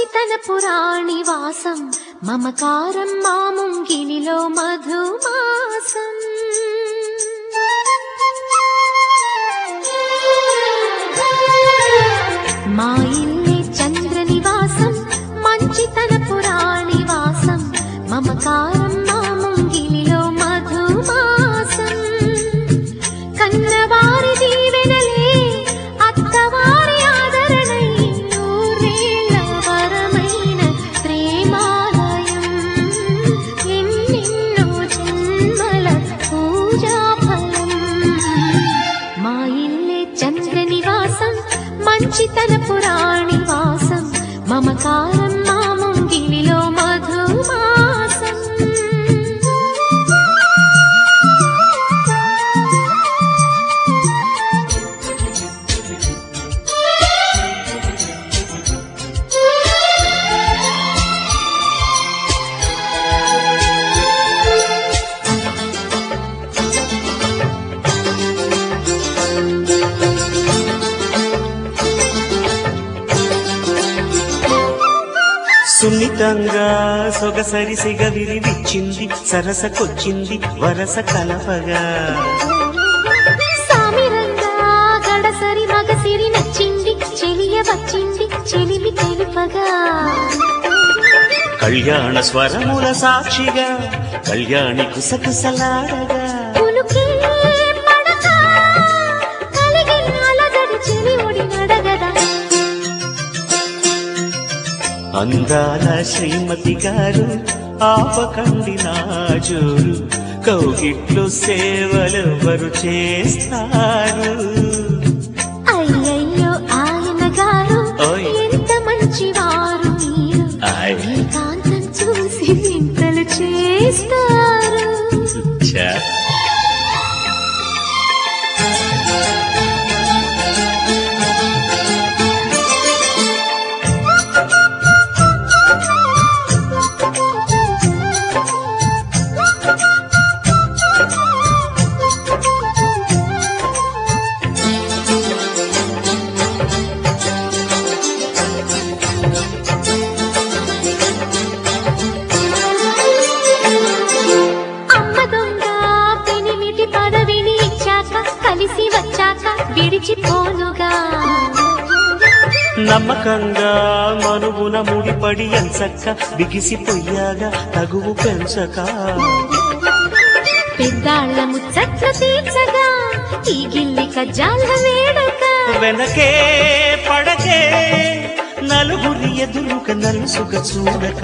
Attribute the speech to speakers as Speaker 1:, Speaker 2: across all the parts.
Speaker 1: మంచితన పురాణి వాసం మమకారం మాముంగిలిలో మధుమాసం మా ఇల్లే చంద్ర నివాసం మంచితన పురాణి వాసం మమకారం మాముంగిలిలో మధుమాసం కన్నవారి దీవెనలే అత్తవారి ఆదరణై నూరేళ్ల వరమైన ప్రేమాలయం ఎన్నెన్నో జన్మల పూజా ఫలం మా ఇల్లే చంద్ర నివాసం మంచితన పురాణి వాసం మమకారం మాముంగిలిలో మధుమాసం
Speaker 2: సున్నితంగా సొగసరి సిగ విరివిచ్చింది సరసకొచ్చింది వరస కలపగా
Speaker 1: సామిరంగా గడసరి మగసిరి నచ్చింది చెలియ వచ్చింది చెలిమి తెలుపగా
Speaker 2: కళ్యాణ స్వరముల సాక్షిగా కళ్యాణి కుసకుసలాడగా
Speaker 1: పులుకే పడక కలిగి అలగడి చెలి ఒడి నడగదా
Speaker 2: అందాల శ్రీమతి గారు ఆపకండి నా జోరు కౌగిట్లు సేవలెవరు చేస్తారు
Speaker 1: అయ్యయ్యో ఆయన గారు
Speaker 2: ఓయ్.
Speaker 1: ఎంత మంచివారు మీరు
Speaker 2: ఆయ్.
Speaker 1: ఏకాంతం చూసి చింతలు చేస్తారు
Speaker 2: ఛా.
Speaker 1: అమ్మ దొంగ పెనిమిటి పదవిని ఇచ్చాక కలిసి వచ్చాక విడిచిపోనుగా
Speaker 2: నమ్మకంగా మనువున ముడిపడి ఎంచక్క బిగిసిపోయాగా తగువు పెంచక
Speaker 1: పెద్దాళ్ళ ముచ్చట్లు తీర్చగా ఈ గిల్లి కజ్జాల వేడుక
Speaker 2: వెనకే పడకే నలుగురి ఎదురుక నలుసుక చూడక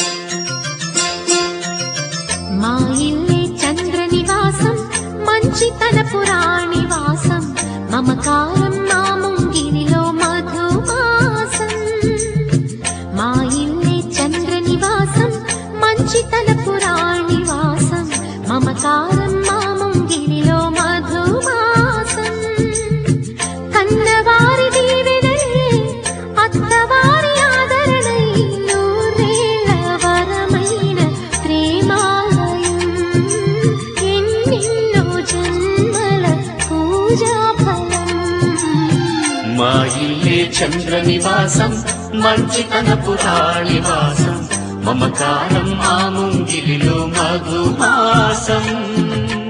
Speaker 1: మా ఇల్లే చంద్ర నివాసం మంచితన పురాణి వాసం మమకారం మా ముంగిరిలో మధుమాసం మా ఇల్లే చంద్ర నివాసం మంచితన పురాణి వాసం మమకారం మా ముంగిరిలో మధుమాసం కన్నవారి దీవెనలే అత్తవారి ఆదరణై నూరేళ్ల వరమైన ప్రేమాలయం ఎన్నెన్నో జన్మల పూజా ఫలం
Speaker 2: మా ఇల్లే చంద్ర నివాసం మంచితన పురాణివాసం మమకారం మా ముంగిలిలో మధుమాసం